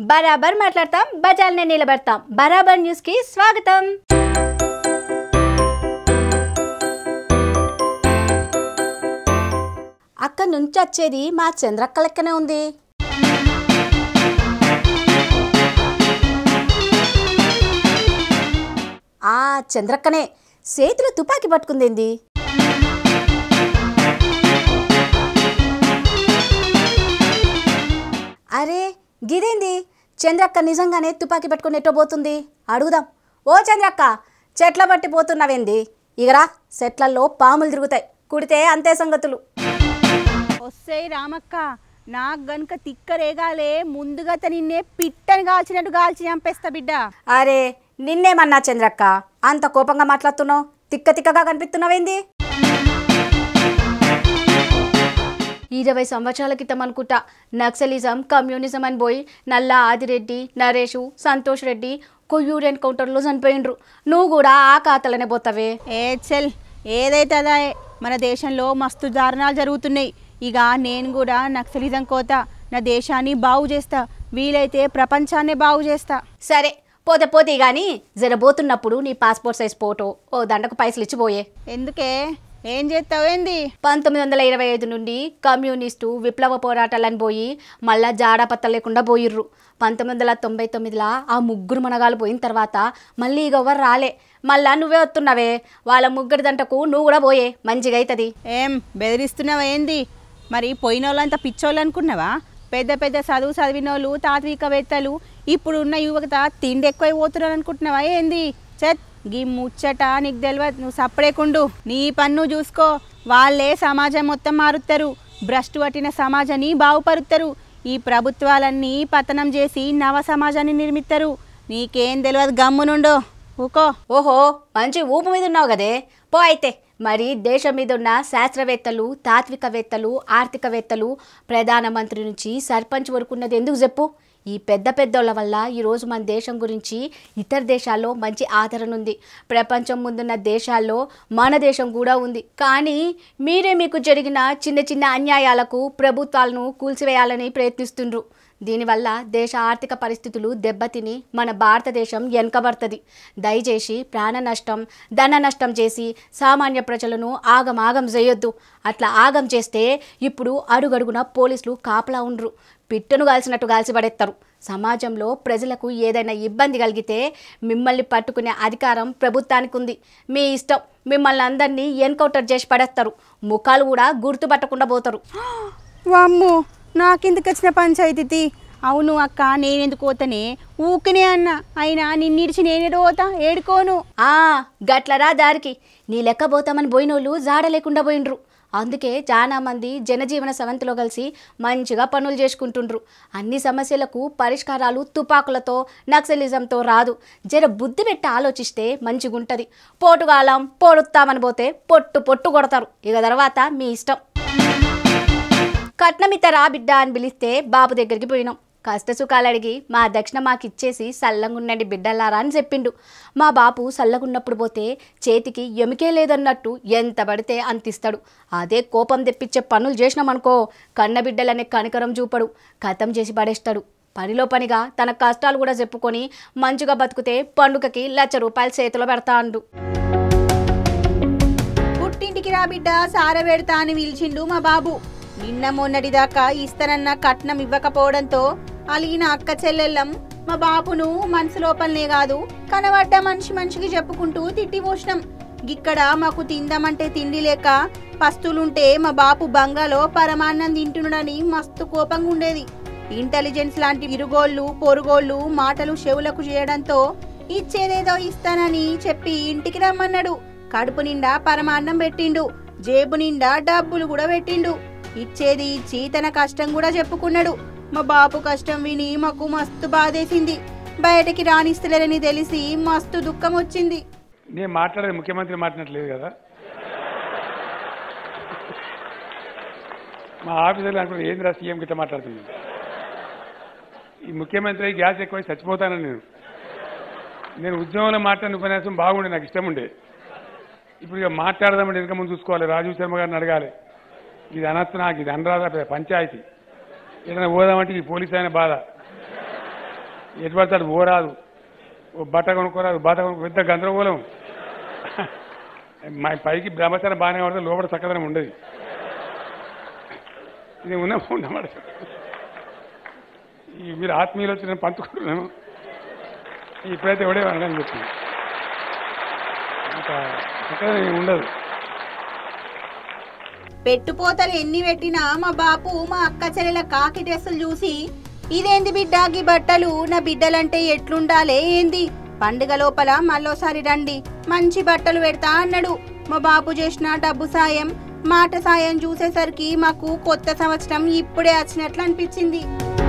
బరాబర్ మాట్లాడతాం బజార్నే నిలబెడతాం బరాబర్ న్యూస్ కి స్వాగతం అక్కడి నుంచి వచ్చేది మా చంద్రక్క లెక్కనే ఉంది ఆ చంద్రక్కనే చేతిలో తుపాకీ పట్టుకుందేంది అరే గిదేంది చంద్రక్క నిజంగానే తుపాకీ పట్టుకుని ఎట్టో పోతుంది అడుగుదాం ఓ చంద్రక్క చెట్ల బట్టి పోతున్నావేంది ఇగరా చెట్లల్లో పాములు తిరుగుతాయి కుడితే అంతే సంగతులు వస్తాయి రామక్క నాకు గనుక తిక్కరేగాలే ముందుగా నిన్నే పిట్టని కాల్చినట్టు కాల్చి చంపేస్తా బిడ్డ అరే నిన్నేమన్నా చంద్రక్క అంత కోపంగా మాట్లాడుతున్నావు తిక్క తిక్కగా కనిపిస్తున్నావేంది ఇరవై సంవత్సరాల క్రితం అనుకుంటా నక్సలిజం కమ్యూనిజం అని పోయి నల్ల ఆదిరెడ్డి నరేషు సంతోష్ రెడ్డి కొయ్యూరు ఎన్కౌంటర్లో చనిపోయిండ్రు నువ్వు కూడా ఆ ఖాతాలనే పోతావే ఏ చెల్ ఏదైతే అదా మన దేశంలో మస్తు దారుణాలు జరుగుతున్నాయి ఇక నేను కూడా నక్సలిజం కోత నా దేశాన్ని బాగు చేస్తా వీలైతే ప్రపంచాన్నే బాగు చేస్తా సరే పోతే పోతే కానీ జరబోతున్నప్పుడు నీ పాస్పోర్ట్ సైజ్ ఫోటో ఓ దండకు పైసలు ఇచ్చిపోయే ఎందుకే ఏం చేస్తావేంది పంతొమ్మిది వందల ఇరవై ఐదు నుండి కమ్యూనిస్టు విప్లవ పోరాటాలని పోయి మళ్ళా జాడాపత్త లేకుండా పోయిర్రు పంతొమ్మిది వందల తొంభై తొమ్మిదిలో ఆ ముగ్గురు మనగాలు పోయిన తర్వాత మళ్ళీ ఇక ఎవరు రాలే మళ్ళా నువ్వే వస్తున్నావే వాళ్ళ ముగ్గురి దంటకు నువ్వు కూడా పోయే మంచిగా అవుతుంది ఏం బెదిరిస్తున్నావా ఏంది మరి పోయిన వాళ్ళంతా పిచ్చోళ్ళు అనుకున్నావా పెద్ద పెద్ద చదువు చదివిన వాళ్ళు తాత్వికవేత్తలు ఇప్పుడు ఉన్న యువత తిండి ఎక్కువ పోతున్నారు అనుకుంటున్నావా ఏంది చత్ గీ ముచ్చట నీకు తెలియదు నువ్వు సపడేకుండు నీ పన్ను చూసుకో వాళ్ళే సమాజం మొత్తం మారుతారు భ్రష్టు పట్టిన సమాజాన్ని బాగుపరుస్తారు ఈ ప్రభుత్వాలన్నీ పతనం చేసి నవ సమాజాన్ని నిర్మిస్తారు నీకేం తెలియదు గమ్మునుండో ఊకో ఓహో మంచి ఊపు మీద ఉన్నావు కదే పో అయితే మరి దేశం మీద ఉన్న శాస్త్రవేత్తలు తాత్వికవేత్తలు ఆర్థికవేత్తలు ప్రధానమంత్రి నుంచి సర్పంచ్ వరకు ఉన్నది ఎందుకు చెప్పు ఈ పెద్ద పెద్దోళ్ళ వల్ల ఈరోజు మన దేశం గురించి ఇతర దేశాల్లో మంచి ఆదరణ ఉంది ప్రపంచం ముందున్న దేశాల్లో మన దేశం కూడా ఉంది కానీ మీరే మీకు జరిగిన చిన్న చిన్న అన్యాయాలకు ప్రభుత్వాలను కూల్చివేయాలని ప్రయత్నిస్తుండ్రు దీనివల్ల దేశ ఆర్థిక పరిస్థితులు దెబ్బతిని మన భారతదేశం వెనుకబడుతుంది దయచేసి ప్రాణ నష్టం ధన నష్టం చేసి సామాన్య ప్రజలను ఆగమాగం చేయొద్దు అట్లా ఆగం చేస్తే ఇప్పుడు అడుగడుగున పోలీసులు కాపలా ఉండ్రు పిట్టను కాల్చినట్టు కాల్చి పడేస్తారు సమాజంలో ప్రజలకు ఏదైనా ఇబ్బంది కలిగితే మిమ్మల్ని పట్టుకునే అధికారం ప్రభుత్వానికి ఉంది మీ ఇష్టం మిమ్మల్ని అందరినీ ఎన్కౌంటర్ చేసి పడేస్తారు ముఖాలు కూడా గుర్తుపట్టకుండా పోతారు వామ్ము నాకెందుకు వచ్చిన పంచాయతీ అవును అక్క నేనెందుకు పోతానే ఊకనే అన్న అయినా నిన్నిడిచి నేనేడు పోతా ఏడుకోను ఆ గట్లరా దారికి నీ లెక్క పోతామని పోయినోళ్ళు జాడ లేకుండా పోయిండ్రు అందుకే చాలా మంది జనజీవన సవంతిలో కలిసి మంచిగా పనులు చేసుకుంటుండ్రు అన్ని సమస్యలకు పరిష్కారాలు తుపాకులతో నక్సలిజంతో రాదు జర బుద్ధి పెట్టి ఆలోచిస్తే మంచిగుంటది పోటుగాలం పోడుతామని పోతే పొట్టు పొట్టు కొడతారు ఇక తర్వాత మీ ఇష్టం కట్నమిత్తరా బిడ్డ అని పిలిస్తే బాబు దగ్గరికి పోయినాం కష్ట సుఖాలు అడిగి మా దక్షిణ మాకు ఇచ్చేసి సల్లంగుండండి బిడ్డలారా అని చెప్పిండు మా బాపు సల్లగున్నప్పుడు పోతే చేతికి ఎమికే లేదన్నట్టు ఎంత పడితే అంత ఇస్తాడు అదే కోపం తెప్పించే పనులు చేసినామనుకో కన్న బిడ్డలనే కనికరం చూపడు కథం చేసి పడేస్తాడు పనిలో పనిగా తన కష్టాలు కూడా చెప్పుకొని మంచిగా బతుకుతే పండుగకి లక్ష రూపాయలు చేతిలో పెడతా అండు పుట్టింటికి రా బిడ్డ సార పెడతా అని పిలిచిండు మా బాబు నిన్న మొన్నటిదాకా ఇస్తానన్న కట్నం ఇవ్వకపోవడంతో అలిగిన అక్క చెల్లెళ్ళం మా బాబును మనసు లోపలనే కాదు కనబడ్డ మనిషి మనిషికి చెప్పుకుంటూ తిట్టి పోసినాం ఇక్కడ మాకు తిందామంటే తిండి లేక పస్తులుంటే మా బాపు బంగాలో పరమాన్నం తింటున్నాడని మస్తు కోపంగా ఉండేది ఇంటెలిజెన్స్ లాంటి ఇరుగోళ్ళు పొరుగోళ్ళు మాటలు చెవులకు చేయడంతో ఇచ్చేదేదో ఇస్తానని చెప్పి ఇంటికి రమ్మన్నాడు కడుపు నిండా పరమాన్నం పెట్టిండు జేబు నిండా డబ్బులు కూడా పెట్టిండు ఇచ్చేది ఇచ్చి తన కష్టం కూడా చెప్పుకున్నాడు మా బాపు కష్టం విని మాకు మస్తు బాధేసింది బయటకి రాణిస్తలేరని తెలిసి మస్తు దుఃఖం వచ్చింది నేను మాట్లాడేది ముఖ్యమంత్రి మాట్లాడట్లేదు కదా మా ఆఫీసర్లు అనుకున్నారు ఏంది రా సీఎం గిట్ట మాట్లాడుతుంది ఈ ముఖ్యమంత్రి గ్యాస్ ఎక్కువ చచ్చిపోతానని నేను నేను ఉద్యోగంలో మాట్లాడిన ఉపన్యాసం బాగుండే నాకు ఇష్టం ఉండే ఇప్పుడు ఇక మాట్లాడదామంటే వెనక ముందు చూసుకోవాలి రాజీవ్ శర్మ గారిని అడగాలి ఇది అనొచ్చు నాకు ఇది అనరాదా పంచాయతీ ఏదైనా పోదామంటే ఈ పోలీస్ ఆయన బాధ ఎటు పడతాడు పోరాదు ఓ బట్ట కొనుక్కోరాదు బట్ట కొనుక్కో పెద్ద గందరగోళం మా పైకి బ్రహ్మచారం బాగానే పడితే లోపల చక్కదనం ఉండదు ఇది ఉన్న ఉన్నమాట ఈ మీరు ఆత్మీయులు వచ్చి నేను పంచుకుంటున్నాను ఇప్పుడైతే ఎవడే అనని చెప్పి అంత చక్కదనం ఉండదు పెట్టుపోతలు ఎన్ని పెట్టినా మా బాపు మా అక్క చెల్లెల కాకి డ్రెస్సులు చూసి ఇదేంది బిడ్డాకి బట్టలు నా బిడ్డలంటే ఎట్లుండాలే ఏంది పండుగ లోపల మళ్ళోసారి రండి మంచి బట్టలు పెడతా అన్నాడు మా బాపు చేసిన డబ్బు సాయం మాట సాయం చూసేసరికి మాకు కొత్త సంవత్సరం ఇప్పుడే వచ్చినట్లు అనిపించింది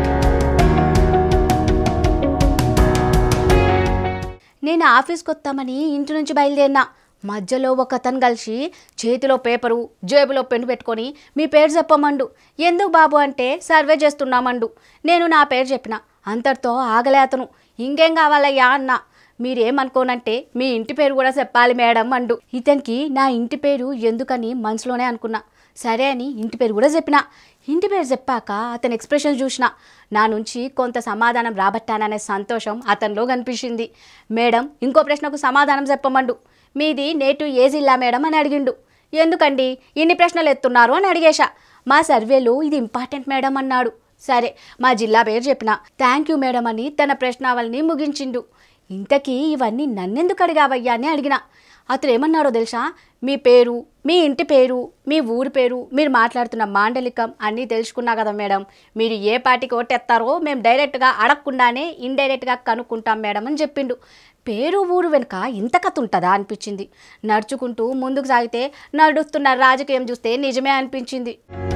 నేను ఆఫీస్కి వస్తామని ఇంటి నుంచి బయలుదేరినా మధ్యలో ఒక అతను కలిసి చేతిలో పేపరు జేబులో పెన్ను పెట్టుకొని మీ పేరు చెప్పమండు ఎందుకు బాబు అంటే సర్వే చేస్తున్నామండు నేను నా పేరు చెప్పిన అంతటితో ఆగలే అతను ఇంకేం కావాలయ్యా అన్న మీరేమనుకోనంటే మీ ఇంటి పేరు కూడా చెప్పాలి మేడం అండు ఇతనికి నా ఇంటి పేరు ఎందుకని మనసులోనే అనుకున్నా సరే అని ఇంటి పేరు కూడా చెప్పిన ఇంటి పేరు చెప్పాక అతని ఎక్స్ప్రెషన్ చూసిన నా నుంచి కొంత సమాధానం రాబట్టాననే సంతోషం అతనిలో కనిపించింది మేడం ఇంకో ప్రశ్నకు సమాధానం చెప్పమండు మీది నేటు ఏ జిల్లా మేడం అని అడిగిండు ఎందుకండి ఇన్ని ప్రశ్నలు ఎత్తున్నారు అని అడిగేశా మా సర్వేలో ఇది ఇంపార్టెంట్ మేడం అన్నాడు సరే మా జిల్లా పేరు చెప్పిన థ్యాంక్ యూ మేడం అని తన ప్రశ్నావళిని ముగించిండు ఇంతకీ ఇవన్నీ నన్నెందుకు అడిగావయ్యా అని అడిగిన అతను ఏమన్నాడో తెలుసా మీ పేరు మీ ఇంటి పేరు మీ ఊరి పేరు మీరు మాట్లాడుతున్న మాండలికం అన్నీ తెలుసుకున్నా కదా మేడం మీరు ఏ పార్టీకి ఓటెత్తారో మేము డైరెక్ట్గా అడగకుండానే ఇండైరెక్ట్గా కనుక్కుంటాం మేడం అని చెప్పిండు పేరు ఊరు వెనుక ఇంత కథ ఉంటుందా అనిపించింది నడుచుకుంటూ ముందుకు సాగితే నడుస్తున్న రాజకీయం చూస్తే నిజమే అనిపించింది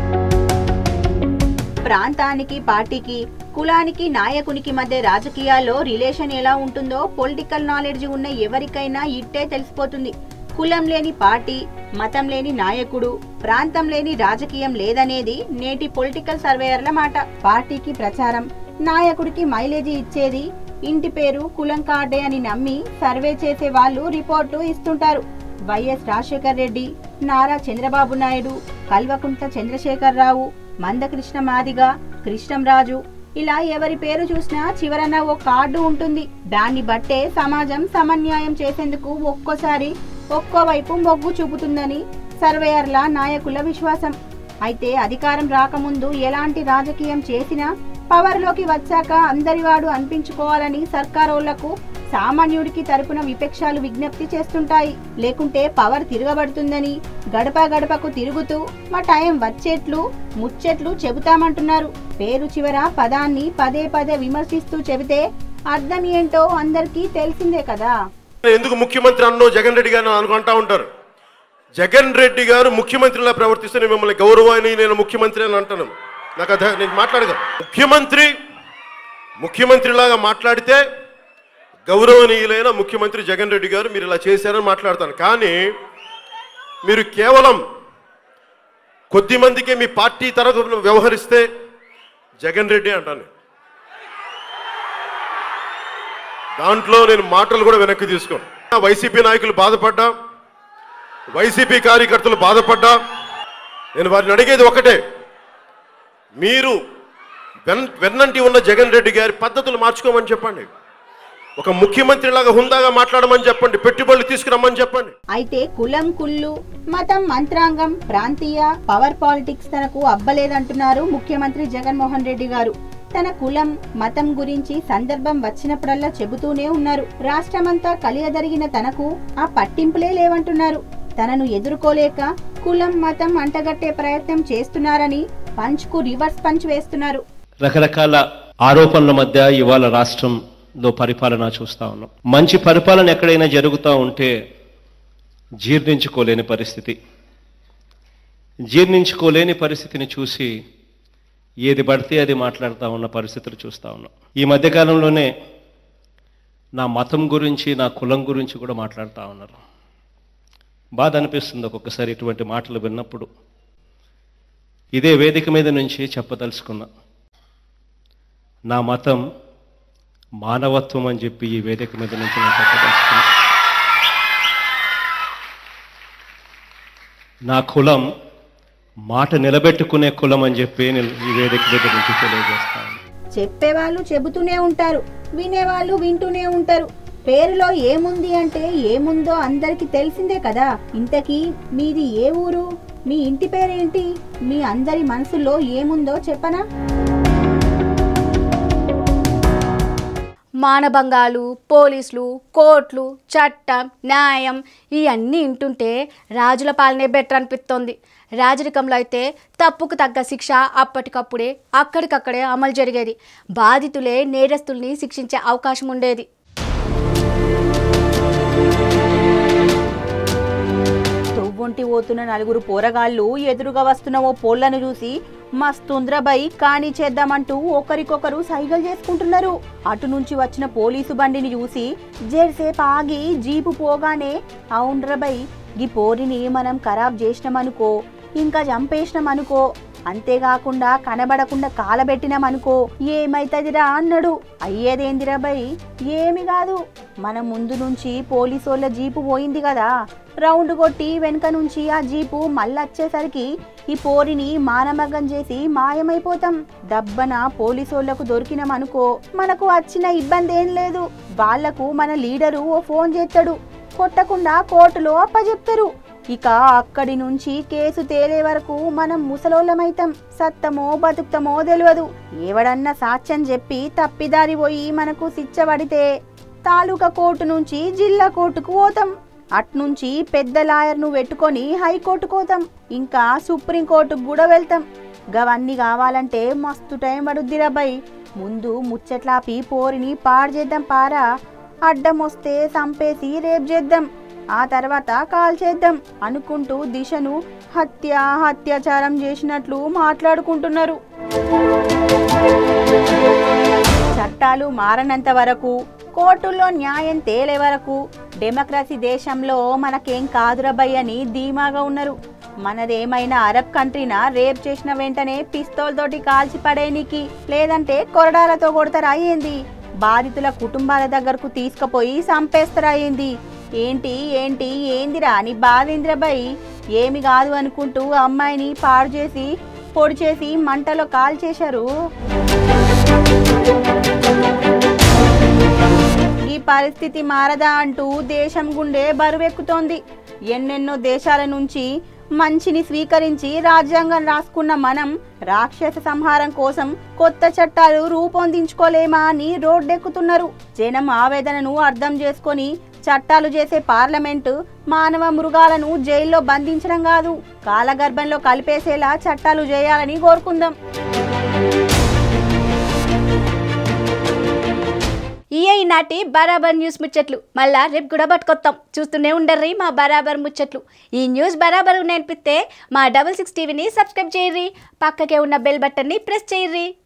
ప్రాంతానికి పార్టీకి కులానికి నాయకునికి మధ్య రాజకీయాల్లో రిలేషన్ ఎలా ఉంటుందో పొలిటికల్ నాలెడ్జ్ ఉన్న ఎవరికైనా ఇట్టే తెలిసిపోతుంది కులం లేని పార్టీ మతం లేని నాయకుడు ప్రాంతం లేని రాజకీయం లేదనేది నేటి పొలిటికల్ సర్వేయర్ల మాట పార్టీకి ప్రచారం నాయకుడికి మైలేజీ ఇచ్చేది ఇంటి పేరు కులం కార్డే అని నమ్మి సర్వే చేసే వాళ్ళు రిపోర్టు ఇస్తుంటారు వైఎస్ రాజశేఖర్ రెడ్డి నారా చంద్రబాబు నాయుడు కల్వకుంట్ల చంద్రశేఖరరావు మందకృష్ణ మాదిగ కృష్ణంరాజు ఇలా ఎవరి పేరు చూసినా చివరన ఓ కార్డు ఉంటుంది దాన్ని బట్టే సమాజం సమన్యాయం చేసేందుకు ఒక్కోసారి ఒక్కో వైపు మొగ్గు చూపుతుందని సర్వేయర్ల నాయకుల విశ్వాసం అయితే అధికారం రాకముందు ఎలాంటి రాజకీయం చేసినా పవర్లోకి వచ్చాక అందరివాడు అనిపించుకోవాలని సర్కారోళ్లకు సామాన్యుడికి తరపున విపక్షాలు విజ్ఞప్తి చేస్తుంటాయి లేకుంటే పవర్ తిరగబడుతుందని గడప గడపకు తిరుగుతూ మా టైం వచ్చేట్లు ముచ్చెట్లు చెబుతామంటున్నారు పేరు చివర పదాన్ని పదే పదే విమర్శిస్తూ చెబితే అర్థం ఏంటో అందరికీ తెలిసిందే కదా ఎందుకు ముఖ్యమంత్రి అన్నో జగన్ రెడ్డి గారు అనుకుంటా ఉంటారు జగన్ రెడ్డి గారు ముఖ్యమంత్రిలా ప్రవర్తిస్తే నేను మిమ్మల్ని గౌరవాన్ని నేను ముఖ్యమంత్రి అని అంటాను నాకు అదే నేను మాట్లాడగా ముఖ్యమంత్రి ముఖ్యమంత్రిలాగా మాట్లాడితే గౌరవనీయులైన ముఖ్యమంత్రి జగన్ రెడ్డి గారు మీరు ఇలా చేశారని మాట్లాడతాను కానీ మీరు కేవలం కొద్ది మందికే మీ పార్టీ తరఫున వ్యవహరిస్తే జగన్ రెడ్డి అంటాను దాంట్లో నేను మాటలు కూడా వెనక్కి తీసుకోను వైసీపీ నాయకులు బాధపడ్డా వైసీపీ కార్యకర్తలు బాధపడ్డా నేను వారిని అడిగేది ఒకటే మీరు వెన్ వెన్నంటి ఉన్న జగన్ రెడ్డి గారి పద్ధతులు మార్చుకోమని చెప్పండి ఒక ముఖ్యమంత్రిలాగా హుందాగా మాట్లాడమని చెప్పండి పెట్టుబడులు తీసుకురమ్మని చెప్పండి అయితే కులం కుళ్ళు మతం మంత్రాంగం ప్రాంతీయ పవర్ పాలిటిక్స్ తనకు అబ్బలేదంటున్నారు ముఖ్యమంత్రి జగన్మోహన్ రెడ్డి గారు తన కులం మతం గురించి సందర్భం వచ్చినప్పుడల్లా చెబుతూనే ఉన్నారు రాష్ట్రమంతా కలియదరిగిన తనకు ఆ పట్టింపులే లేవంటున్నారు తనను ఎదుర్కోలేక కులం మతం అంటగట్టే ప్రయత్నం చేస్తున్నారని పంచ్ కు రివర్స్ పంచ్ వేస్తున్నారు రకరకాల ఆరోపణల మధ్య ఇవాళ రాష్ట్రంలో పరిపాలన చూస్తా ఉన్నాం మంచి పరిపాలన ఎక్కడైనా జరుగుతూ ఉంటే జీర్ణించుకోలేని పరిస్థితి జీర్ణించుకోలేని పరిస్థితిని చూసి ఏది పడితే అది మాట్లాడుతూ ఉన్న పరిస్థితులు చూస్తూ ఉన్నాం ఈ మధ్యకాలంలోనే నా మతం గురించి నా కులం గురించి కూడా మాట్లాడుతూ ఉన్నారు బాధ అనిపిస్తుంది ఒక్కొక్కసారి ఇటువంటి మాటలు విన్నప్పుడు ఇదే వేదిక మీద నుంచి చెప్పదలుచుకున్నా నా మతం మానవత్వం అని చెప్పి ఈ వేదిక మీద నుంచి నేను చెప్పదలుచుకున్నా నా కులం మాట నిలబెట్టుకునే కులం అని చెప్పి నేను ఈ వేదిక మీద నుంచి తెలియజేస్తాను చెప్పేవాళ్ళు చెబుతూనే ఉంటారు వినేవాళ్ళు వింటూనే ఉంటారు పేరులో ఏముంది అంటే ఏముందో అందరికీ తెలిసిందే కదా ఇంతకీ మీది ఏ ఊరు మీ ఇంటి పేరేంటి మీ అందరి మనసులో ఏముందో చెప్పనా మానభంగాలు పోలీసులు కోర్టులు చట్టం న్యాయం ఇవన్నీ వింటుంటే రాజుల పాలనే బెటర్ అనిపిస్తోంది రాజరికంలో అయితే తప్పుకు తగ్గ శిక్ష అప్పటికప్పుడే అక్కడికక్కడే అమలు జరిగేది బాధితులే నేరస్తుల్ని శిక్షించే అవకాశం ఉండేది తొవ్వొంటి పోతున్న నలుగురు పోరగాళ్ళు ఎదురుగా వస్తున్న ఓ పోళ్లను చూసి మస్తుంద్రబై కాని చేద్దామంటూ ఒకరికొకరు సైగలు చేసుకుంటున్నారు అటు నుంచి వచ్చిన పోలీసు బండిని చూసి జెర్సేపు ఆగి జీపు పోగానే అవుండ్రబై గీ పోరిని మనం ఖరాబ్ చేసినామనుకో ఇంకా చంపేసినామనుకో అంతేకాకుండా కనబడకుండా కాలబెట్టినామనుకో ఏమైతదిరా అన్నాడు అయ్యేదేందిరా బై ఏమి కాదు మన ముందు నుంచి పోలీసోళ్ళ జీపు పోయింది కదా రౌండ్ కొట్టి వెనుక నుంచి ఆ జీపు మళ్ళొచ్చేసరికి ఈ పోరిని మానమగ్గం చేసి మాయమైపోతాం దబ్బన పోలీసోళ్లకు దొరికినామనుకో మనకు వచ్చిన ఇబ్బంది ఏం లేదు వాళ్లకు మన లీడరు ఓ ఫోన్ చేస్తాడు కొట్టకుండా కోర్టులో అప్పచెప్తారు ఇక అక్కడి నుంచి కేసు తేలే వరకు మనం ముసలోళ్ళమైతాం సత్తమో బతుకుతామో తెలియదు ఎవడన్నా సాక్ష్యం చెప్పి తప్పిదారి పోయి మనకు శిక్ష పడితే తాలూకా కోర్టు నుంచి జిల్లా కోర్టుకు పోతాం అట్నుంచి పెద్ద లాయర్ను పెట్టుకొని హైకోర్టుకు పోతాం ఇంకా సుప్రీంకోర్టుకు కూడా వెళ్తాం గవన్నీ కావాలంటే మస్తు టైం పడుద్దిరా బై ముందు ముచ్చట్లాపి పోరిని పాడు చేద్దాం పారా అడ్డం వస్తే చంపేసి రేపు చేద్దాం ఆ తర్వాత కాల్ చేద్దాం అనుకుంటూ దిశను హత్య అత్యాచారం చేసినట్లు మాట్లాడుకుంటున్నారు చట్టాలు మారనంత వరకు కోర్టుల్లో న్యాయం తేలే వరకు డెమోక్రసీ దేశంలో మనకేం కాదురబయ్య అని ధీమాగా ఉన్నారు మనదేమైనా అరబ్ కంట్రీనా రేప్ చేసిన వెంటనే పిస్తోల్ తోటి కాల్చి పడేనికి లేదంటే కొరడాలతో కొడతారా అయ్యింది బాధితుల కుటుంబాల దగ్గరకు తీసుకుపోయి చంపేస్తారా అయ్యింది ఏంటి ఏంటి ఏందిరా అని బాధేంద్రబాయ్ ఏమి కాదు అనుకుంటూ అమ్మాయిని పాడు చేసి పొడి చేసి మంటలో కాల్ చేశారు ఈ పరిస్థితి మారదా అంటూ దేశం గుండె బరువెక్కుతోంది ఎన్నెన్నో దేశాల నుంచి మంచిని స్వీకరించి రాజ్యాంగం రాసుకున్న మనం రాక్షస సంహారం కోసం కొత్త చట్టాలు రూపొందించుకోలేమా అని రోడ్డెక్కుతున్నారు జనం ఆవేదనను అర్థం చేసుకొని చట్టాలు చేసే పార్లమెంటు మానవ మృగాలను జైల్లో బంధించడం కాదు కాలగర్భంలో కలిపేసేలా చట్టాలు చేయాలని కోరుకుందాం ఇయే ఈనాటి బరాబర్ న్యూస్ ముచ్చట్లు మళ్ళా రేపు కూడా పట్టుకొస్తాం చూస్తూనే ఉండర్రి మా బరాబర్ ముచ్చట్లు ఈ న్యూస్ బరాబర్ నేర్పిస్తే మా డబల్ సిక్స్ టీవీని సబ్స్క్రైబ్ చేయర్రి పక్కకే ఉన్న బెల్ బటన్ని ప్రెస్ చేయర్రి